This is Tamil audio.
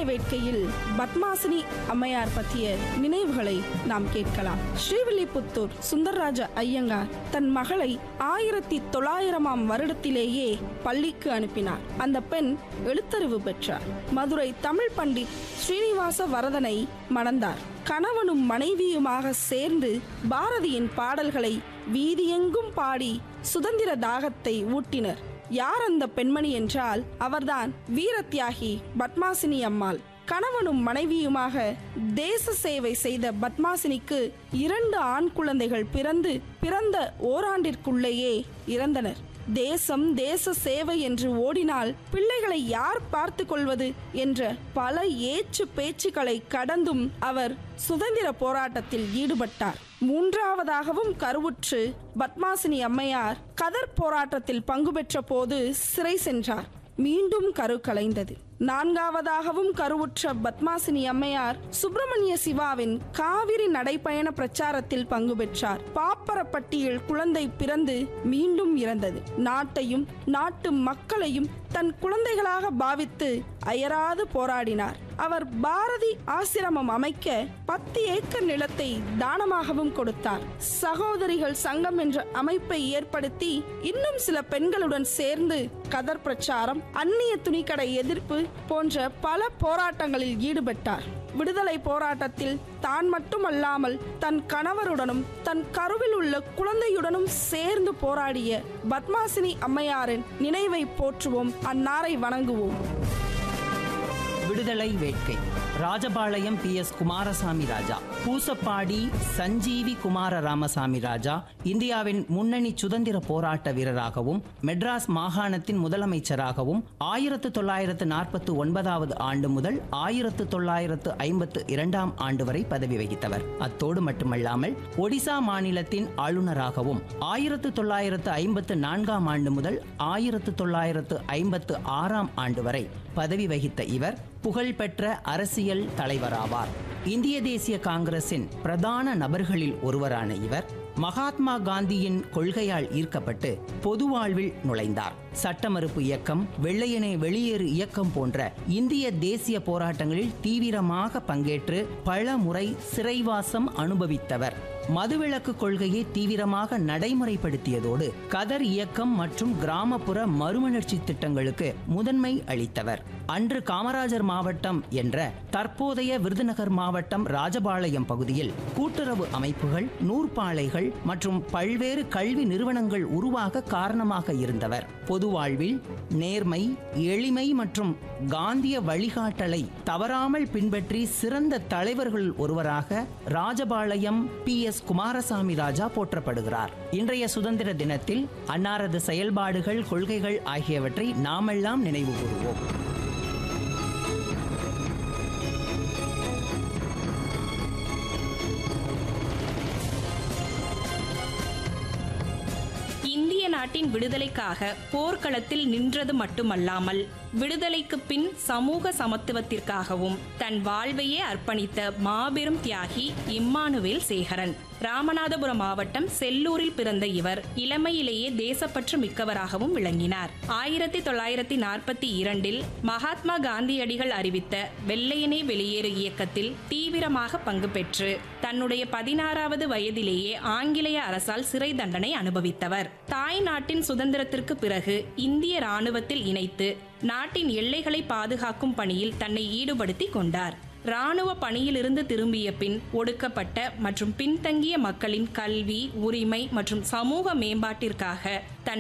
விடுதலை வேட்கையில் பத்மாசினி அம்மையார் பற்றிய நினைவுகளை நாம் கேட்கலாம் ஸ்ரீவில்லிபுத்தூர் சுந்தரராஜ ஐயங்கார் தன் மகளை ஆயிரத்தி தொள்ளாயிரமாம் வருடத்திலேயே பள்ளிக்கு அனுப்பினார் அந்த பெண் எழுத்தறிவு பெற்றார் மதுரை தமிழ் பண்டிட் ஸ்ரீனிவாச வரதனை மணந்தார் கணவனும் மனைவியுமாக சேர்ந்து பாரதியின் பாடல்களை வீதியெங்கும் பாடி சுதந்திர தாகத்தை ஊட்டினர் யார் அந்த பெண்மணி என்றால் அவர்தான் வீரத்தியாகி பத்மாசினி அம்மாள் கணவனும் மனைவியுமாக தேச சேவை செய்த பத்மாசினிக்கு இரண்டு ஆண் குழந்தைகள் பிறந்து பிறந்த ஓராண்டிற்குள்ளேயே இறந்தனர் தேசம் தேச சேவை என்று ஓடினால் பிள்ளைகளை யார் பார்த்து கொள்வது என்ற பல ஏச்சு பேச்சுக்களை கடந்தும் அவர் சுதந்திர போராட்டத்தில் ஈடுபட்டார் மூன்றாவதாகவும் கருவுற்று பத்மாசினி அம்மையார் கதர் போராட்டத்தில் பங்கு பெற்ற போது சிறை சென்றார் மீண்டும் கரு கலைந்தது நான்காவதாகவும் கருவுற்ற பத்மாசினி அம்மையார் சுப்பிரமணிய சிவாவின் காவிரி நடைப்பயண பிரச்சாரத்தில் பங்கு பெற்றார் பாப்பரப்பட்டியில் குழந்தை பிறந்து மீண்டும் இறந்தது நாட்டையும் நாட்டு மக்களையும் தன் குழந்தைகளாக பாவித்து அயராது போராடினார் அவர் பாரதி ஆசிரமம் அமைக்க பத்து ஏக்கர் நிலத்தை தானமாகவும் கொடுத்தார் சகோதரிகள் சங்கம் என்ற அமைப்பை ஏற்படுத்தி இன்னும் சில பெண்களுடன் சேர்ந்து கதர் பிரச்சாரம் அந்நிய துணிக்கடை எதிர்ப்பு போன்ற பல போராட்டங்களில் ஈடுபட்டார் விடுதலை போராட்டத்தில் தான் மட்டுமல்லாமல் தன் கணவருடனும் தன் கருவில் உள்ள குழந்தையுடனும் சேர்ந்து போராடிய பத்மாசினி அம்மையாரின் நினைவை போற்றுவோம் அன்னாரை வணங்குவோம் விடுதலை வேட்கை ராஜபாளையம் பி எஸ் குமாரசாமி ராஜா பூசப்பாடி சஞ்சீவி குமார ராமசாமி ராஜா இந்தியாவின் முன்னணி சுதந்திர போராட்ட வீரராகவும் மெட்ராஸ் மாகாணத்தின் முதலமைச்சராகவும் ஆயிரத்து தொள்ளாயிரத்து நாற்பத்தி ஒன்பதாவது ஆண்டு முதல் ஆயிரத்து தொள்ளாயிரத்து ஐம்பத்து இரண்டாம் ஆண்டு வரை பதவி வகித்தவர் அத்தோடு மட்டுமல்லாமல் ஒடிசா மாநிலத்தின் ஆளுநராகவும் ஆயிரத்து தொள்ளாயிரத்து ஐம்பத்து நான்காம் ஆண்டு முதல் ஆயிரத்து தொள்ளாயிரத்து ஐம்பத்து ஆறாம் ஆண்டு வரை பதவி வகித்த இவர் புகழ்பெற்ற அரசியல் தலைவராவார் இந்திய தேசிய காங்கிரசின் பிரதான நபர்களில் ஒருவரான இவர் மகாத்மா காந்தியின் கொள்கையால் ஈர்க்கப்பட்டு பொது வாழ்வில் நுழைந்தார் சட்ட மறுப்பு இயக்கம் வெள்ளையனே வெளியேறு இயக்கம் போன்ற இந்திய தேசிய போராட்டங்களில் தீவிரமாக பங்கேற்று பல முறை சிறைவாசம் அனுபவித்தவர் மதுவிலக்கு கொள்கையை தீவிரமாக நடைமுறைப்படுத்தியதோடு கதர் இயக்கம் மற்றும் கிராமப்புற மறுமலர்ச்சி திட்டங்களுக்கு முதன்மை அளித்தவர் அன்று காமராஜர் மாவட்டம் என்ற தற்போதைய விருதுநகர் மாவட்டம் ராஜபாளையம் பகுதியில் கூட்டுறவு அமைப்புகள் நூற்பாலைகள் மற்றும் பல்வேறு கல்வி நிறுவனங்கள் உருவாக காரணமாக இருந்தவர் பொது வாழ்வில் நேர்மை எளிமை மற்றும் காந்திய வழிகாட்டலை தவறாமல் பின்பற்றி சிறந்த தலைவர்கள் ஒருவராக ராஜபாளையம் பி எஸ் குமாரசாமி ராஜா போற்றப்படுகிறார் இன்றைய சுதந்திர தினத்தில் அன்னாரது செயல்பாடுகள் கொள்கைகள் ஆகியவற்றை நாமெல்லாம் நினைவு கூறுவோம் இந்திய நாட்டின் விடுதலைக்காக போர்க்களத்தில் நின்றது மட்டுமல்லாமல் விடுதலைக்கு பின் சமூக சமத்துவத்திற்காகவும் தன் வாழ்வையே அர்ப்பணித்த மாபெரும் தியாகி இம்மானுவேல் சேகரன் ராமநாதபுரம் மாவட்டம் செல்லூரில் பிறந்த இவர் இளமையிலேயே தேசப்பற்று மிக்கவராகவும் விளங்கினார் ஆயிரத்தி தொள்ளாயிரத்தி நாற்பத்தி இரண்டில் மகாத்மா காந்தியடிகள் அறிவித்த வெள்ளையனே வெளியேறு இயக்கத்தில் தீவிரமாக பங்கு பெற்று தன்னுடைய பதினாறாவது வயதிலேயே ஆங்கிலேய அரசால் சிறை தண்டனை அனுபவித்தவர் தாய் நாட்டின் சுதந்திரத்திற்கு பிறகு இந்திய ராணுவத்தில் இணைத்து நாட்டின் எல்லைகளை பாதுகாக்கும் பணியில் தன்னை ஈடுபடுத்தி கொண்டார் ராணுவ பணியிலிருந்து திரும்பிய பின் ஒடுக்கப்பட்ட மற்றும் பின்தங்கிய மக்களின் கல்வி உரிமை மற்றும் சமூக மேம்பாட்டிற்காக தன்